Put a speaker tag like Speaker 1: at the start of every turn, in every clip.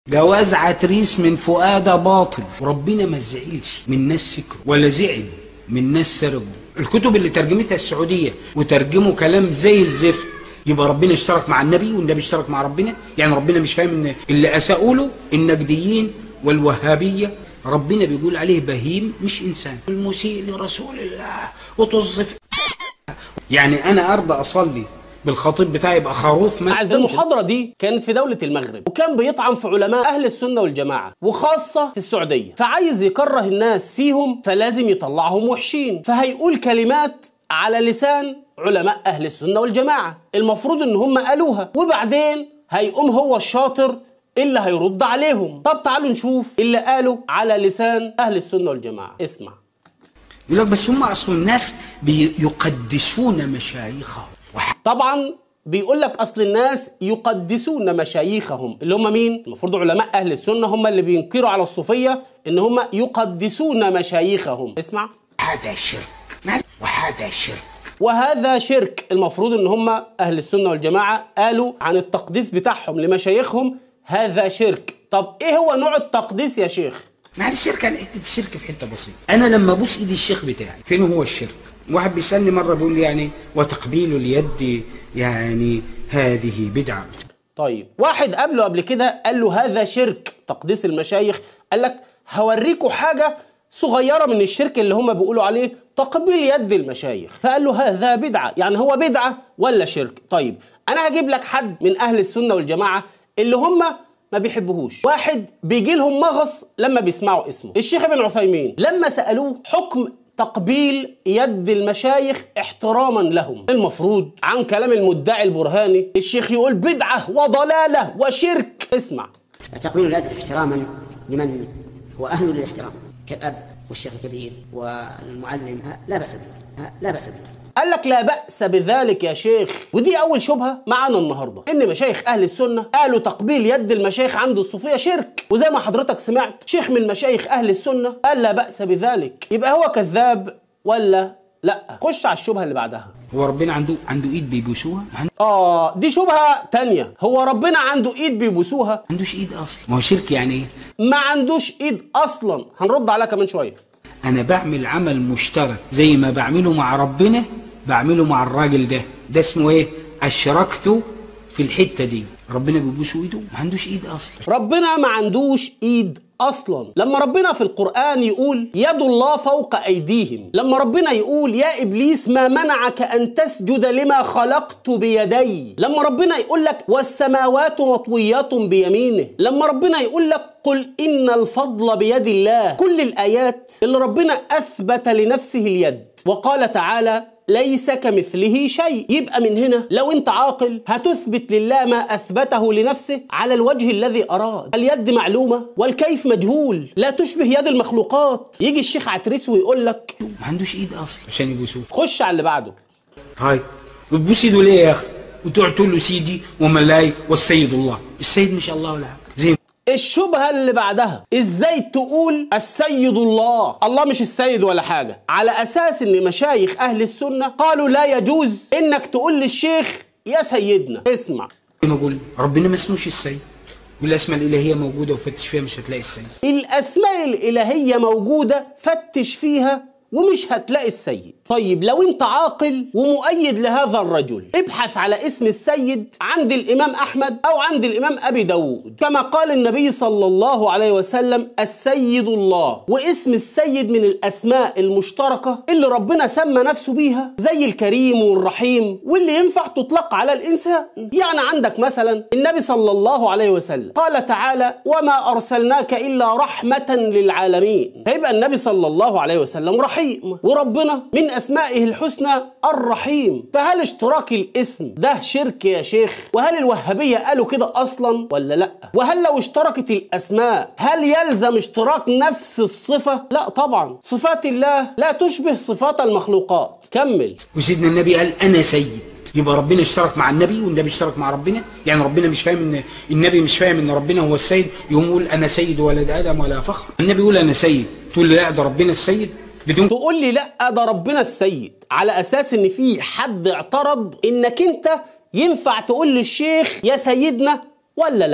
Speaker 1: جواز عتريس من فؤادة باطل وربنا ما زعلش من ناس سكروا ولا زعل من ناس سرقوا الكتب اللي ترجمتها السعودية وترجموا كلام زي الزفت يبقى ربنا اشترك مع النبي والنبي اشترك مع ربنا يعني ربنا مش فاهم ان اللي اساءوا له النجديين والوهابية ربنا بيقول عليه بهيم مش انسان المسيء لرسول الله وتصف يعني انا ارضى اصلي بالخطيب بتاعي يبقى خروف مثلا
Speaker 2: أعز المحاضرة دي كانت في دولة المغرب وكان بيطعن في علماء أهل السنة والجماعة وخاصة في السعودية فعايز يكره الناس فيهم فلازم يطلعهم وحشين فهيقول كلمات على لسان علماء أهل السنة والجماعة المفروض إن هم قالوها وبعدين هيقوم هو الشاطر اللي هيرد عليهم طب تعالوا نشوف اللي قاله على لسان أهل السنة والجماعة اسمع
Speaker 1: يقول لك بس هم اصل الناس بيقدسون مشايخهم وح-
Speaker 2: طبعا بيقول لك اصل الناس يقدسون مشايخهم اللي هم مين المفروض علماء اهل السنه هم اللي بينكروا على الصوفيه ان هم يقدسون مشايخهم اسمع
Speaker 1: هذا شرك وهذا شرك
Speaker 2: وهذا شرك المفروض ان هم اهل السنه والجماعه قالوا عن التقديس بتاعهم لمشايخهم هذا شرك طب ايه هو نوع التقديس يا شيخ
Speaker 1: مع الشرك انا حته الشرك في حته بسيطه انا لما ابوس ايد الشيخ بتاعي فين هو الشرك واحد بيسالني مره بيقول لي يعني وتقبيل اليد يعني هذه بدعه
Speaker 2: طيب واحد قبله قبل كده قال له هذا شرك تقديس المشايخ قال لك هوريكوا حاجة صغيرة من الشرك اللي هم بيقولوا عليه تقبيل يد المشايخ فقال له هذا بدعة يعني هو بدعة ولا شرك طيب أنا هجيب لك حد من أهل السنة والجماعة اللي هم ما بيحبوهوش واحد بيجي لهم مغص لما بيسمعوا اسمه الشيخ ابن عثيمين لما سألوه حكم تقبيل يد المشايخ احتراما لهم المفروض عن كلام المدعي البرهاني الشيخ يقول بدعة وضلالة وشرك اسمع
Speaker 3: تقبيل اليد احتراما لمن هو أهل للاحترام كالأب والشيخ الكبير والمعلم ها، لا بأس به ها، لا بأس به
Speaker 2: قال لك لا بأس بذلك يا شيخ ودي أول شبهة معانا النهاردة إن مشايخ أهل السنة قالوا تقبيل يد المشايخ عند الصوفية شرك وزي ما حضرتك سمعت شيخ من مشايخ أهل السنة قال لا بأس بذلك يبقى هو كذاب ولا لا خش على الشبهة اللي بعدها
Speaker 1: هو ربنا عنده عنده ايد بيبوسوها ما
Speaker 2: آه دي شبهة تانية هو ربنا عنده إيد بيبوسوها
Speaker 1: عندوش ايد اصلا ما هو شرك يعني ايه
Speaker 2: ما عندوش إيد أصلا هنرد عليها كمان شوية
Speaker 1: انا بعمل عمل مشترك زي ما بعمله مع ربنا بعمله مع الراجل ده ده اسمه ايه اشركته في الحته دي ربنا بيبوسه ايده ما عندوش ايد اصلا
Speaker 2: ربنا ما عندوش ايد اصلا لما ربنا في القران يقول يد الله فوق ايديهم لما ربنا يقول يا ابليس ما منعك ان تسجد لما خلقت بيدي لما ربنا يقول لك والسماوات مطويات بيمينه لما ربنا يقول لك قل ان الفضل بيد الله كل الايات اللي ربنا اثبت لنفسه اليد وقال تعالى ليس كمثله شيء يبقى من هنا لو انت عاقل هتثبت لله ما اثبته لنفسه على الوجه الذي اراد اليد معلومه والكيف مجهول لا تشبه يد المخلوقات يجي الشيخ عتريس ويقول لك
Speaker 1: ما عندوش ايد اصلا عشان يبوسوه
Speaker 2: خش على اللي بعده
Speaker 1: هاي وتبوس ايده ليه يا اخي وتقعد تقول له سيدي وملاي والسيد الله السيد مش الله ولا حاجه زي
Speaker 2: الشبهة اللي بعدها ازاي تقول السيد الله الله مش السيد ولا حاجة على اساس ان مشايخ اهل السنة قالوا لا يجوز انك تقول للشيخ يا سيدنا اسمع
Speaker 1: ما اقول ربنا ما اسموش السيد والاسماء الالهيه موجوده وفتش فيها مش هتلاقي السيد
Speaker 2: الاسماء الالهيه موجوده فتش فيها ومش هتلاقي السيد طيب لو انت عاقل ومؤيد لهذا الرجل ابحث على اسم السيد عند الامام احمد او عند الامام ابي داود كما قال النبي صلى الله عليه وسلم السيد الله واسم السيد من الاسماء المشتركه اللي ربنا سمى نفسه بيها زي الكريم والرحيم واللي ينفع تطلق على الانسان يعني عندك مثلا النبي صلى الله عليه وسلم قال تعالى وما ارسلناك الا رحمه للعالمين فيبقى النبي صلى الله عليه وسلم رحيم وربنا من اسمائه الحسنى الرحيم فهل اشتراك الاسم ده شرك يا شيخ وهل الوهابيه قالوا كده اصلا ولا لا وهل لو اشتركت الاسماء هل يلزم اشتراك نفس الصفه لا طبعا صفات الله لا تشبه صفات المخلوقات كمل
Speaker 1: وسيدنا النبي قال انا سيد يبقى ربنا اشترك مع النبي والنبي اشترك مع ربنا يعني ربنا مش فاهم ان النبي مش فاهم ان ربنا هو السيد يقوم يقول انا سيد ولد ادم ولا فخر النبي يقول انا سيد تقول لي لا ده ربنا السيد بدون
Speaker 2: تقول لي لا ده ربنا السيد على اساس ان في حد اعترض انك انت ينفع تقول للشيخ يا سيدنا ولا لا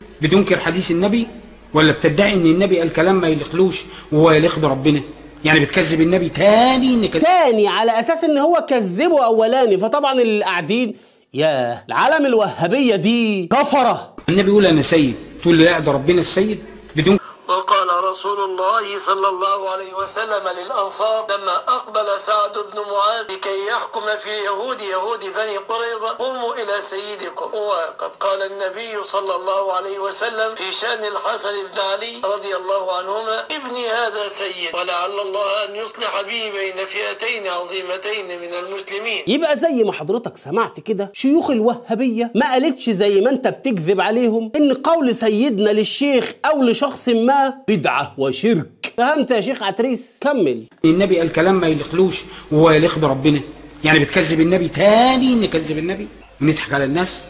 Speaker 1: بتنكر حديث النبي ولا بتدعي ان النبي قال كلام ما يليقلوش وهو يليق بربنا يعني بتكذب النبي تاني انك
Speaker 2: تاني على اساس ان هو كذبه اولاني فطبعا اللي قاعدين يا العالم الوهابيه دي كفره
Speaker 1: النبي يقول انا سيد تقول لي لا ده ربنا السيد بدون
Speaker 4: وقال رسول الله صلى الله عليه وسلم للأنصار لما أقبل سعد بن معاذ لكي يحكم في اليهود يهود بني قريظة قوموا إلى سيدكم وقد قال النبي صلى الله عليه وسلم في شأن الحسن بن علي رضي الله عنهما ابني هذا سيد ولعل الله أن يصلح به بين فئتين عظيمتين من المسلمين
Speaker 2: يبقى زي ما حضرتك سمعت كده شيوخ الوهابية ما قالتش زي ما انت بتكذب عليهم ان قول سيدنا للشيخ او لشخص ما بدعة وشرك فهمت يا شيخ عتريس كمل
Speaker 1: النبي قال كلام ما يليقلوش وهو يليق بربنا يعني بتكذب النبي تاني نكذب النبي ونضحك على الناس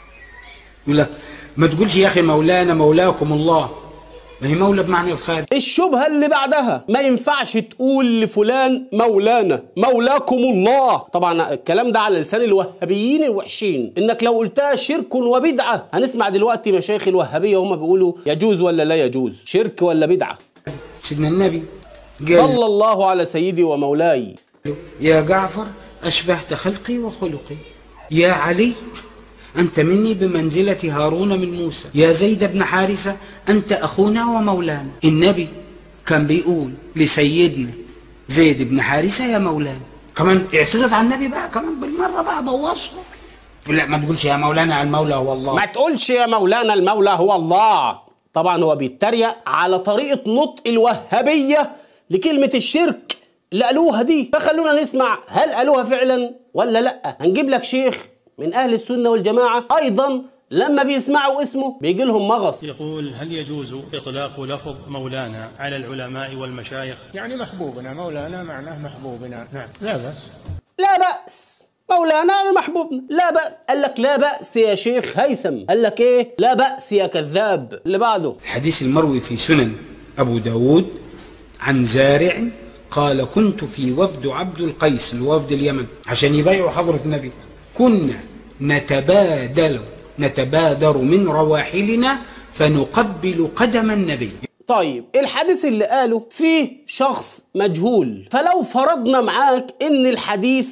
Speaker 1: يقول لك ما تقولش يا اخي مولانا مولاكم الله ما هي مولى بمعنى الخادم
Speaker 2: الشبهة اللي بعدها ما ينفعش تقول لفلان مولانا مولاكم الله طبعا الكلام ده على لسان الوهابيين الوحشين انك لو قلتها شرك وبدعة هنسمع دلوقتي مشايخ الوهابية وهم بيقولوا يجوز ولا لا يجوز شرك ولا بدعة
Speaker 1: سيدنا النبي قال
Speaker 2: صلى الله على سيدي ومولاي
Speaker 1: له، يا جعفر أشبهت خلقي وخلقي يا علي أنت مني بمنزلة هارون من موسى يا زيد بن حارثة أنت أخونا ومولانا النبي كان بيقول لسيدنا زيد بن حارثة يا مولانا كمان اعترض على النبي بقى كمان بالمرة بقى بوظه لا ما تقولش يا مولانا المولى هو الله
Speaker 2: ما تقولش يا مولانا المولى هو الله طبعا هو بيتريق على طريقة نطق الوهابية لكلمة الشرك اللي قالوها دي فخلونا نسمع هل قالوها فعلا ولا لا هنجيب لك شيخ من أهل السنة والجماعة أيضا لما بيسمعوا اسمه بيجي لهم مغص
Speaker 5: يقول هل يجوز إطلاق لفظ مولانا على العلماء والمشايخ
Speaker 6: يعني محبوبنا مولانا معناه محبوبنا نعم لا بأس
Speaker 2: لا بأس مولانا أنا محبوبنا لا بأس قال لك لا بأس يا شيخ هيثم قال لك إيه لا بأس يا كذاب اللي بعده
Speaker 1: الحديث المروي في سنن أبو داود عن زارع قال كنت في وفد عبد القيس الوفد اليمن عشان يبايعوا حضرة النبي كنا نتبادل نتبادر من رواحلنا فنقبل قدم النبي
Speaker 2: طيب الحديث اللي قاله فيه شخص مجهول فلو فرضنا معاك ان الحديث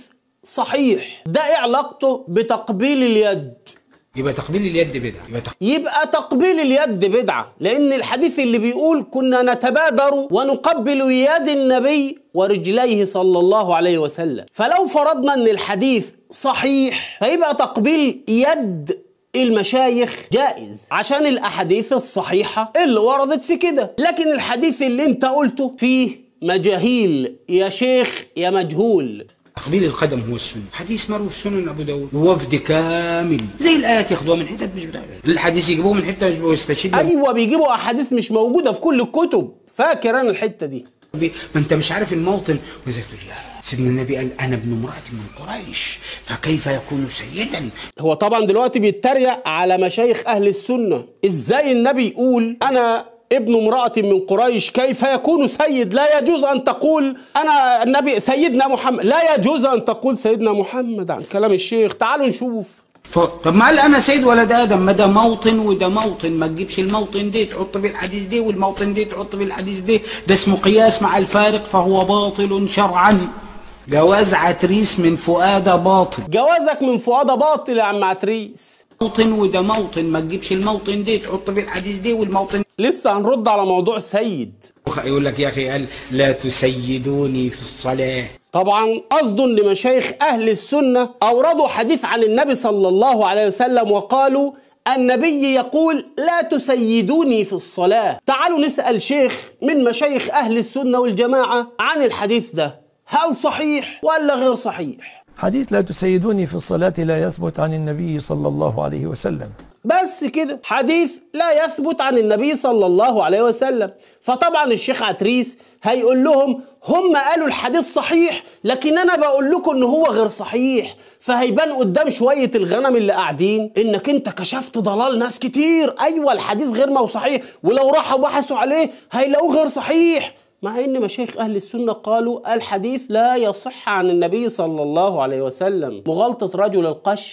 Speaker 2: صحيح ده ايه علاقته بتقبيل اليد
Speaker 1: يبقى تقبيل اليد بدعة يبقى تق...
Speaker 2: يبقى تقبيل اليد بدعة لأن الحديث اللي بيقول كنا نتبادر ونقبل يد النبي ورجليه صلى الله عليه وسلم فلو فرضنا أن الحديث صحيح فيبقى تقبيل يد المشايخ جائز عشان الأحاديث الصحيحة اللي وردت في كده لكن الحديث اللي انت قلته فيه مجاهيل يا شيخ يا مجهول
Speaker 1: تقبيل القدم هو السنة حديث مروي في سنن أبو داود وفد كامل زي الآيات ياخدوها من حتت مش بتاع الحديث يجيبوه من حتة مش ويستشهد
Speaker 2: ايوه بيجيبوا احاديث مش موجوده في كل الكتب فاكر انا الحته دي
Speaker 1: بي- ما انت مش عارف الموطن وزي تقول يا سيدنا النبي قال انا ابن امراه من قريش فكيف يكون سيدا
Speaker 2: هو طبعا دلوقتي بيتريق على مشايخ اهل السنه ازاي النبي يقول انا ابن امرأة من قريش كيف يكون سيد لا يجوز أن تقول أنا النبي سيدنا محمد لا يجوز أن تقول سيدنا محمد عن كلام الشيخ تعالوا نشوف
Speaker 1: ف... طب ما قال انا سيد ولد ادم ما ده موطن وده موطن ما تجيبش الموطن دي تحط في الحديث دي والموطن دي تحط في الحديث دي ده اسمه قياس مع الفارق فهو باطل شرعا جواز عتريس من فؤاد باطل
Speaker 2: جوازك من فؤاد باطل يا عم عتريس
Speaker 1: موطن وده موطن ما تجيبش الموطن دي تحط في الحديث دي والموطن
Speaker 2: لسه هنرد على موضوع سيد
Speaker 1: يقول لك يا اخي قال لا تسيدوني في الصلاه
Speaker 2: طبعا قصده ان مشايخ اهل السنه اوردوا حديث عن النبي صلى الله عليه وسلم وقالوا النبي يقول لا تسيدوني في الصلاه تعالوا نسال شيخ من مشايخ اهل السنه والجماعه عن الحديث ده هل صحيح ولا غير صحيح
Speaker 7: حديث لا تسيدوني في الصلاة لا يثبت عن النبي صلى الله عليه وسلم
Speaker 2: بس كده حديث لا يثبت عن النبي صلى الله عليه وسلم فطبعا الشيخ عتريس هيقول لهم هم قالوا الحديث صحيح لكن انا بقول لكم ان هو غير صحيح فهيبان قدام شوية الغنم اللي قاعدين انك انت كشفت ضلال ناس كتير ايوه الحديث غير ما هو صحيح ولو راحوا بحثوا عليه هيلاقوه غير صحيح مع ان مشايخ اهل السنه قالوا الحديث لا يصح عن النبي صلى الله عليه وسلم مغالطه رجل القش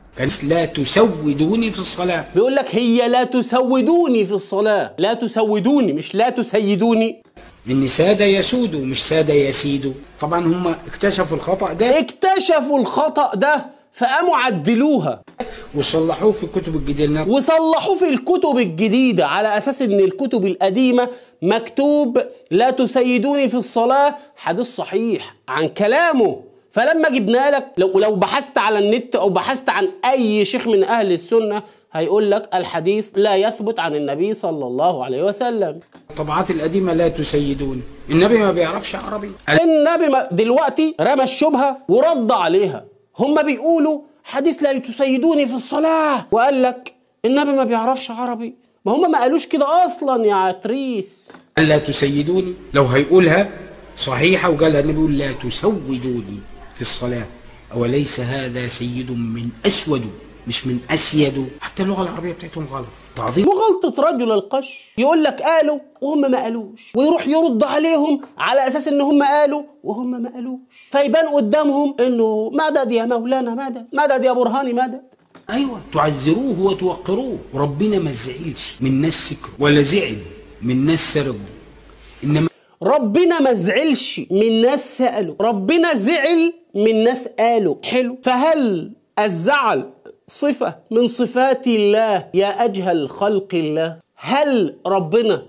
Speaker 1: كان لا تسودوني في الصلاة
Speaker 2: بيقول لك هي لا تسودوني في الصلاة لا تسودوني مش لا تسيدوني
Speaker 1: إن سادة يسودوا مش سادة يسيدوا طبعا هم اكتشفوا الخطأ ده
Speaker 2: اكتشفوا الخطأ ده فقاموا عدلوها
Speaker 1: وصلحوه في الكتب الجديدة
Speaker 2: وصلحوه في الكتب الجديدة على أساس إن الكتب القديمة مكتوب لا تسيدوني في الصلاة حديث صحيح عن كلامه فلما جبنا لك لو لو بحثت على النت أو بحثت عن أي شيخ من أهل السنة هيقول لك الحديث لا يثبت عن النبي صلى الله عليه وسلم
Speaker 1: الطبعات القديمة لا تسيدوني النبي ما بيعرفش عربي
Speaker 2: النبي ما- دلوقتي رمى الشبهة ورد عليها هم بيقولوا حديث لا تسيدوني في الصلاة وقال لك النبي ما بيعرفش عربي ما هم ما قالوش كده أصلا يا عتريس
Speaker 1: لا تسيدوني لو هيقولها صحيحة وقالها النبي يقول لا تسودوني في الصلاة أوليس هذا سيد من أسود مش من أسيد حتى اللغة العربية بتاعتهم غلط تعظيم
Speaker 2: وغلطة رجل القش يقول لك قالوا وهم ما قالوش ويروح يرد عليهم على أساس إن هم قالوا وهم ما قالوش فيبان قدامهم إنه مدد يا مولانا مدد مدد يا برهاني مدد
Speaker 1: أيوة تعزروه وتوقروه وربنا ما زعلش من ناس سكروا ولا زعل من ناس سرقوا إنما
Speaker 2: ربنا ما زعلش من ناس سألوا ربنا زعل من ناس قالوا حلو فهل الزعل صفة من صفات الله يا أجهل خلق الله هل ربنا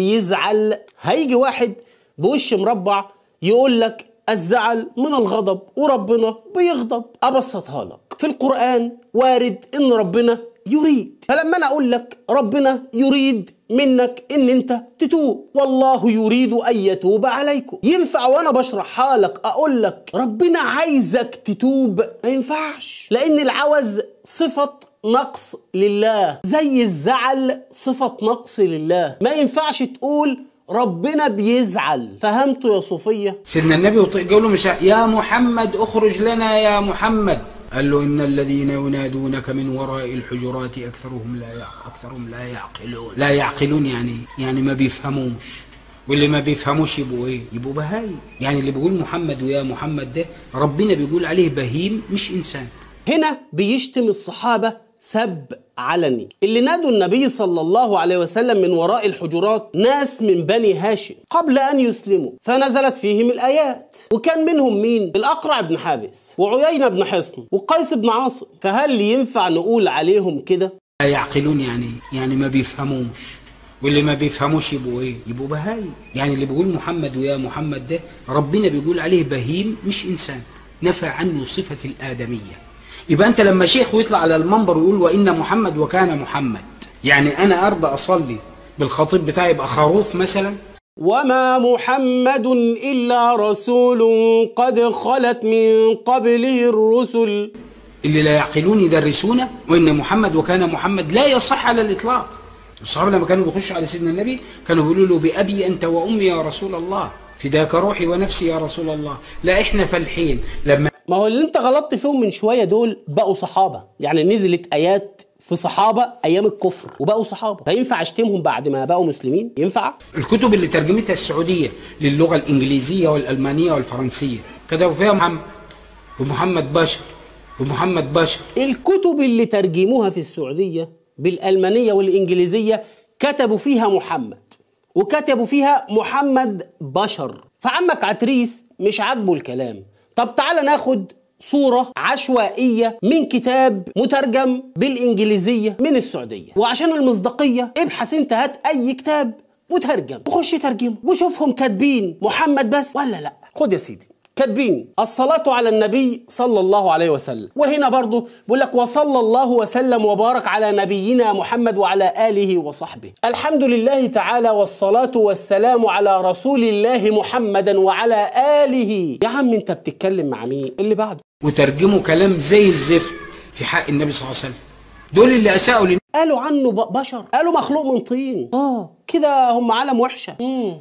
Speaker 2: بيزعل هيجي واحد بوش مربع يقول لك الزعل من الغضب وربنا بيغضب أبسطها لك في القرآن وارد إن ربنا يريد فلما أنا أقول لك ربنا يريد منك ان انت تتوب والله يريد ان يتوب عليكم ينفع وانا بشرحها لك اقول لك ربنا عايزك تتوب ما ينفعش لان العوز صفة نقص لله زي الزعل صفة نقص لله ما ينفعش تقول ربنا بيزعل فهمتوا يا صوفية
Speaker 1: سيدنا النبي قالوا له مش يا محمد اخرج لنا يا محمد قال له إن الذين ينادونك من وراء الحجرات أكثرهم لا يعق أكثرهم لا يعقلون لا يعقلون يعني يعني ما بيفهموش واللي ما بيفهموش يبقوا ايه يبقوا بهايم يعني اللي بيقول محمد ويا محمد ده ربنا بيقول عليه بهيم مش إنسان
Speaker 2: هنا بيشتم الصحابة سب علني اللي نادوا النبي صلى الله عليه وسلم من وراء الحجرات ناس من بني هاشم قبل أن يسلموا فنزلت فيهم الآيات وكان منهم مين الأقرع بن حابس وعيينة بن حصن وقيس بن عاصم فهل ينفع نقول عليهم كده
Speaker 1: لا يعقلون يعني يعني ما بيفهموش واللي ما بيفهموش يبقوا ايه يبقوا بهايم يعني اللي بيقول محمد ويا محمد ده ربنا بيقول عليه بهيم مش انسان نفى عنه صفة الآدمية يبقى انت لما شيخ ويطلع على المنبر ويقول وان محمد وكان محمد يعني انا ارضى اصلي بالخطيب بتاعي يبقى خروف مثلا
Speaker 2: وما محمد إلا رسول قد خلت من قبله الرسل
Speaker 1: اللي لا يعقلون يدرسونه وان محمد وكان محمد لا يصح على الاطلاق الصحابه لما كانوا بيخشوا على سيدنا النبي كانوا بيقولوا له بابي انت وامي يا رسول الله فداك روحي ونفسي يا رسول الله لا احنا فالحين لما
Speaker 2: ما هو اللي انت غلطت فيهم من شويه دول بقوا صحابه يعني نزلت ايات في صحابه ايام الكفر وبقوا صحابه فينفع اشتمهم بعد ما بقوا مسلمين ينفع
Speaker 1: الكتب اللي ترجمتها السعوديه للغه الانجليزيه والالمانيه والفرنسيه كتبوا فيها محمد ومحمد بشر ومحمد بشر
Speaker 2: الكتب اللي ترجموها في السعوديه بالالمانيه والانجليزيه كتبوا فيها محمد وكتبوا فيها محمد بشر فعمك عتريس مش عاجبه الكلام طب تعالى ناخد صورة عشوائية من كتاب مترجم بالإنجليزية من السعودية وعشان المصداقية ابحث انت هات أي كتاب وترجم وخش ترجمه وشوفهم كاتبين محمد بس ولا لا خد يا سيدي كاتبين الصلاة على النبي صلى الله عليه وسلم وهنا برضو بيقول لك وصلى الله وسلم وبارك على نبينا محمد وعلى آله وصحبه الحمد لله تعالى والصلاة والسلام على رسول الله محمدا وعلى آله يا عم انت بتتكلم مع مين اللي بعده
Speaker 1: وترجموا كلام زي الزفت في حق النبي صلى الله عليه وسلم دول اللي اساءوا للنبي
Speaker 2: قالوا عنه ب- بشر قالوا مخلوق من طين اه كده هم عالم وحشة مم.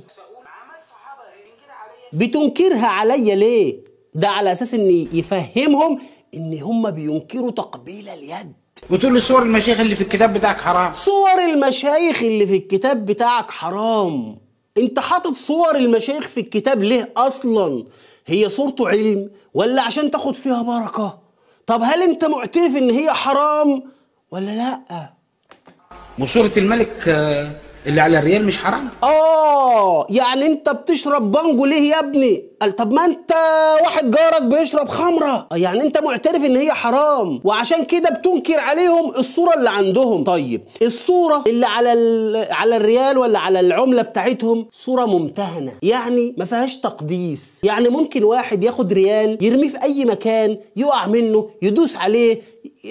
Speaker 2: بتنكرها عليا ليه ده على اساس ان يفهمهم ان هم بينكروا تقبيل اليد
Speaker 1: وتقول لي صور المشايخ اللي في الكتاب بتاعك حرام
Speaker 2: صور المشايخ اللي في الكتاب بتاعك حرام انت حاطط صور المشايخ في الكتاب ليه اصلا هي صورته علم ولا عشان تاخد فيها بركة طب هل انت معترف ان هي حرام ولا لا
Speaker 1: وصورة الملك آه، اللي على الريال مش حرام
Speaker 2: اه يعني انت بتشرب بانجو ليه يا ابني قال طب ما انت واحد جارك بيشرب خمره آه، يعني انت معترف ان هي حرام وعشان كده بتنكر عليهم الصوره اللي عندهم طيب الصوره اللي على ال- على الريال ولا على العمله بتاعتهم صوره ممتهنه يعني ما فيهاش تقديس يعني ممكن واحد ياخد ريال يرميه في اي مكان يقع منه يدوس عليه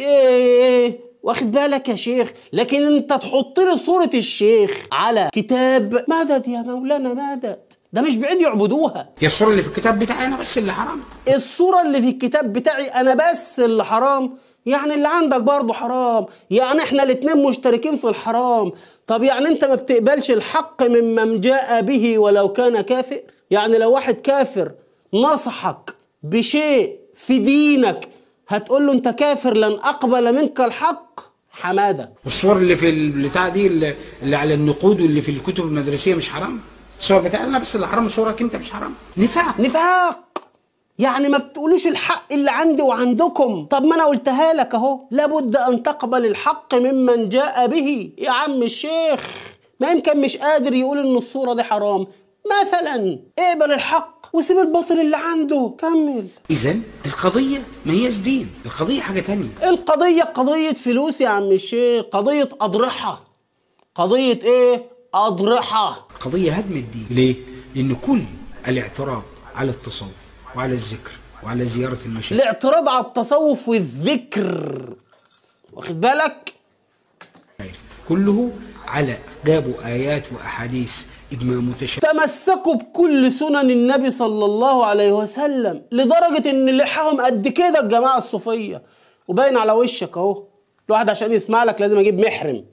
Speaker 2: إيه واخد بالك يا شيخ لكن انت تحط لي صورة الشيخ على كتاب مدد يا مولانا مدد ده مش بعيد يعبدوها
Speaker 1: هي الصورة اللي في الكتاب بتاعي أنا بس اللي حرام
Speaker 2: الصورة اللي في الكتاب بتاعي انا بس اللي حرام يعني اللي عندك برضه حرام يعني احنا الاتنين مشتركين في الحرام طب يعني انت ما بتقبلش الحق ممن جاء به ولو كان كافر يعني لو واحد كافر نصحك بشيء في دينك هتقول له انت كافر لن اقبل منك الحق حماده
Speaker 1: والصور اللي في البتاع دي اللي اللي على النقود واللي في الكتب المدرسية مش حرام الصور بتاعي أنا بس اللي حرام صورك أنت مش حرام نفاق
Speaker 2: نفاق يعني ما بتقولوش الحق اللي عندي وعندكم طب ما انا قلتها لك اهو لابد ان تقبل الحق ممن جاء به يا عم الشيخ ما يمكن مش قادر يقول ان الصورة دي حرام مثلا اقبل الحق وسيب الباطل اللي عنده كمل
Speaker 1: إذا القضية ما هياش دين القضية حاجة تانية
Speaker 2: القضية قضية فلوس يا عم الشيخ قضية أضرحة قضية ايه أضرحة
Speaker 1: قضية هدم الدين ليه؟ لأن كل الاعتراض على التصوف وعلى الذكر وعلى زيارة المشايخ
Speaker 2: الاعتراض على التصوف والذكر واخد بالك
Speaker 1: كله على جابوا آيات وأحاديث إجماع متشابه
Speaker 2: تمسكوا بكل سنن النبي صلى الله عليه وسلم لدرجة ان لحاهم قد كده الجماعة الصوفية وباين على وشك اهو الواحد عشان يسمع لك لازم اجيب محرم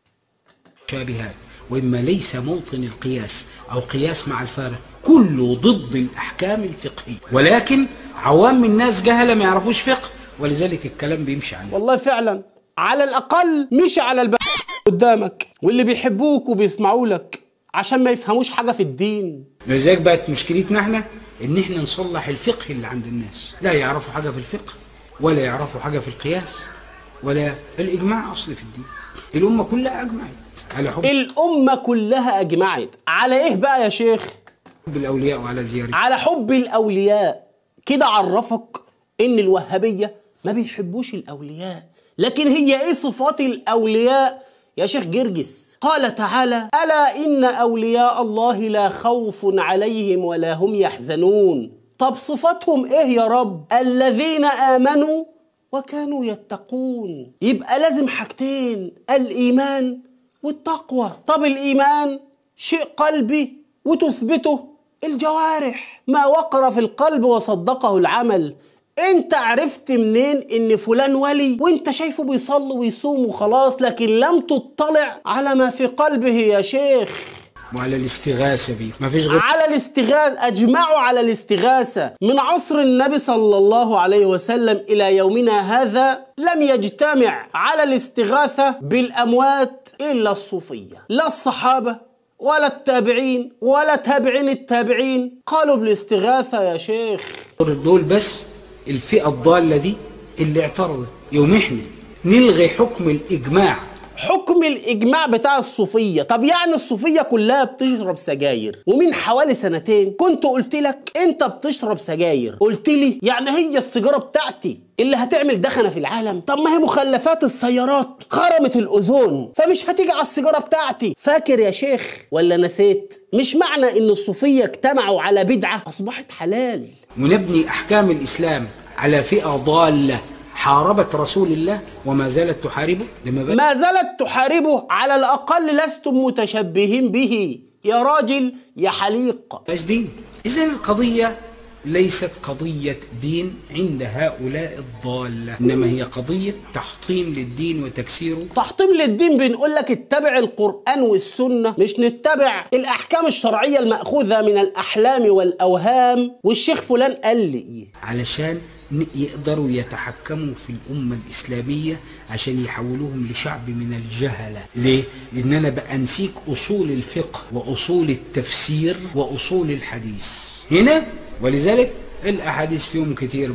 Speaker 1: متشابهات وإما ليس موطن القياس أو قياس مع الفارق كله ضد الأحكام الفقهية ولكن عوام الناس جهلة ما يعرفوش فقه ولذلك الكلام بيمشي عليه
Speaker 2: والله فعلا على الاقل مش على الب قدامك واللي بيحبوك وبيسمعوا لك عشان ما يفهموش حاجة في الدين
Speaker 1: لذلك بقت مشكلتنا احنا ان احنا نصلح الفقه اللي عند الناس لا يعرفوا حاجة في الفقه ولا يعرفوا حاجة في القياس ولا الإجماع أصل في الدين الأمة كلها أجمعت على حب
Speaker 2: الأمة كلها أجمعت على إيه بقى يا شيخ؟
Speaker 1: الأولياء وعلى زيارة
Speaker 2: على حب الأولياء كده عرفك إن الوهابية ما بيحبوش الأولياء لكن هي إيه صفات الأولياء يا شيخ جرجس قال تعالى ألا إن أولياء الله لا خوف عليهم ولا هم يحزنون طب صفاتهم إيه يا رب الذين آمنوا وكانوا يتقون يبقى لازم حاجتين الإيمان والتقوى طب الإيمان شيء قلبي وتثبته الجوارح ما وقر في القلب وصدقه العمل انت عرفت منين ان فلان ولي وانت شايفه بيصلي ويصوم وخلاص لكن لم تطلع على ما في قلبه يا شيخ
Speaker 1: وعلى الاستغاثة بيه ما فيش غير
Speaker 2: على الاستغاثة أجمعوا على الاستغاثة من عصر النبي صلى الله عليه وسلم إلى يومنا هذا لم يجتمع على الاستغاثة بالأموات إلا الصوفية لا الصحابة ولا التابعين ولا تابعين التابعين قالوا بالاستغاثة يا شيخ
Speaker 1: دول بس الفئة الضالة دي اللي اعترضت يوم احنا نلغي حكم الإجماع
Speaker 2: حكم الإجماع بتاع الصوفية طب يعني الصوفية كلها بتشرب سجاير ومن حوالي سنتين كنت قلت لك انت بتشرب سجاير قلت لي يعني هي السيجارة بتاعتي اللي هتعمل دخنة في العالم طب ما هي مخلفات السيارات خرمت الأوزون فمش هتيجي على السيجارة بتاعتي فاكر يا شيخ ولا نسيت مش معنى ان الصوفية اجتمعوا على بدعة أصبحت حلال
Speaker 1: ونبني أحكام الإسلام على فئة ضالة حاربت رسول الله وما زالت تحاربه لما بدأ
Speaker 2: ما زالت تحاربه على الأقل لستم متشبهين به يا راجل يا حليق
Speaker 1: مش دين إذا القضية ليست قضية دين عند هؤلاء الضالة إنما هي قضية تحطيم للدين وتكسيره
Speaker 2: تحطيم للدين بنقول لك اتبع القرآن والسنة مش نتبع الأحكام الشرعية المأخوذة من الأحلام والأوهام والشيخ فلان قال لي إيه
Speaker 1: علشان ن- يقدروا يتحكموا في الأمة الإسلامية عشان يحولوهم لشعب من الجهلة ليه؟ لأن أنا بأنسيك أصول الفقه وأصول التفسير وأصول الحديث هنا ولذلك الأحاديث فيهم كتير بقى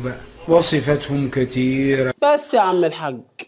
Speaker 1: وصفتهم كثيرة
Speaker 2: بس يا عم الحاج